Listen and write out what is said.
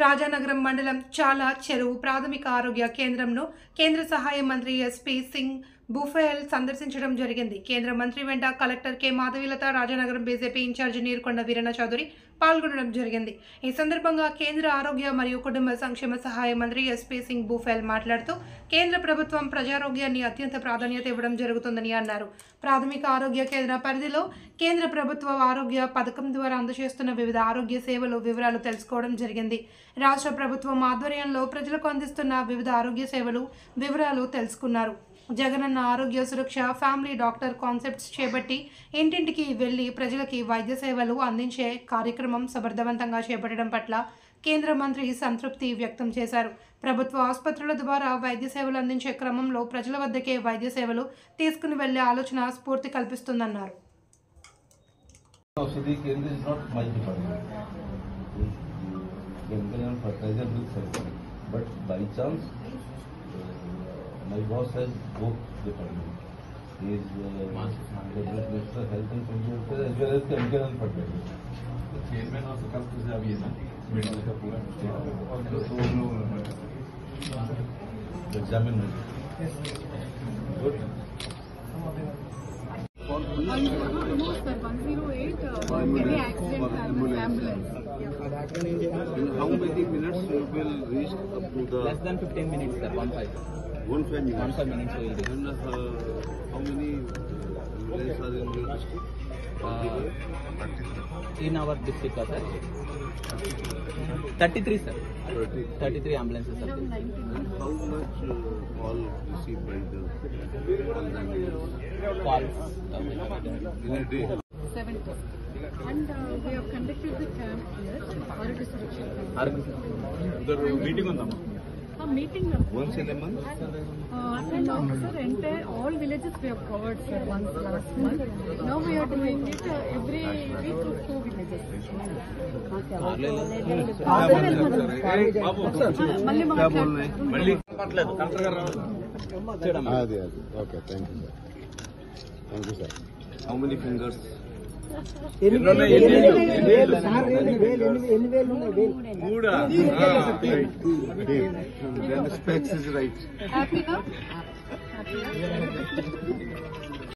రాజానగరం మండలం చాలా చెరువు ప్రాథమిక ఆరోగ్య కేంద్రంను కేంద్ర సహాయ మంత్రి ఎస్పీ సింగ్ బుఫేల్ సందర్శించడం జరిగింది కేంద్ర మంత్రి వెంట collector K Madhavilatha Rajanagaram BJP incharge Neerukonda Veeranna Chowdary పాల్గొనడం జరిగింది ఈ సందర్భంగా కేంద్ర ఆరోగ్య మరియు కుటుంబ సంక్షేమ సహాయ మంత్రి ఎస్పీ సింగ్ బుఫేల్ మాట్లాడుతూ కేంద్ర ప్రభుత్వం ప్రజారోగ్యాన్ని అత్యంత ప్రాధాన్యత ఇవ్వడం జరుగుతుందని అన్నారు ప్రాథమిక ఆరోగ్య కేంద్ర పరిధిలో కేంద్ర ప్రభుత్వ ఆరోగ్య పథకం ద్వారా అందజేస్తున్న వివిధ ఆరోగ్య సేవలు వివరాలు తెలుసుకోవడం జరిగింది రాష్ట్ర ప్రభుత్వం ఆధ్వర్యంలో ప్రజలకు అందిస్తున్న వివిధ ఆరోగ్య సేవలు వివరాలు తెలుసుకున్నారు జగనన్న ఆరోగ్య సురక్ష ఫ్యామిలీ డాక్టర్ కాన్సెప్ట్స్ చేపట్టి ఇంటింటికి వెళ్లి ప్రజలకి వైద్య సేవలు అందించే కార్యక్రమం సమర్థవంతంగా చేపట్టడం పట్ల కేంద్ర మంత్రి సంతృప్తి వ్యక్తం చేశారు ప్రభుత్వ ఆసుపత్రుల ద్వారా వైద్య సేవలు అందించే క్రమంలో ప్రజల వద్దకే వైద్య సేవలు తీసుకుని వెళ్లే ఆలోచన స్ఫూర్తి కల్పిస్తుందన్నారు औषधि केंद्र is not my department chemical and fertilizer will circle but by chance uh, my boss has both department he is uh, cabinet minister health and family welfare as well as chemical and fertilizer chairman और कल से अभी है ना medical का पूरा examine good No, sir, 108, uh, any accident happens, ambulance. In how many minutes you will reach up to the Less than 15 minutes, sir. One five. one five minutes? One five minutes we will reach. And uh, how many uh, villages are in your district? Uh, in our district, sir. 33, sir. Thirty. 33 ambulances, sir. And how much uh, call received by the Alzheimer's Calls. in a day? 70. And uh, we have conducted the camp here, Aradu Suraksha camp. Argun, meeting ఉందమ్మా A meeting, uh, Once in a month? and also entire, all villages we have covered, sir, once last month. Now we are doing it uh, every week of two villages. మళ్ళీ మా మళ్ళీ collector గారు రావాలి చూడమ్మా అది అది okay thank you sir thank you sir How many fingers? కూడా Then specs is right. హ్యాపీగా హ్యాపీగా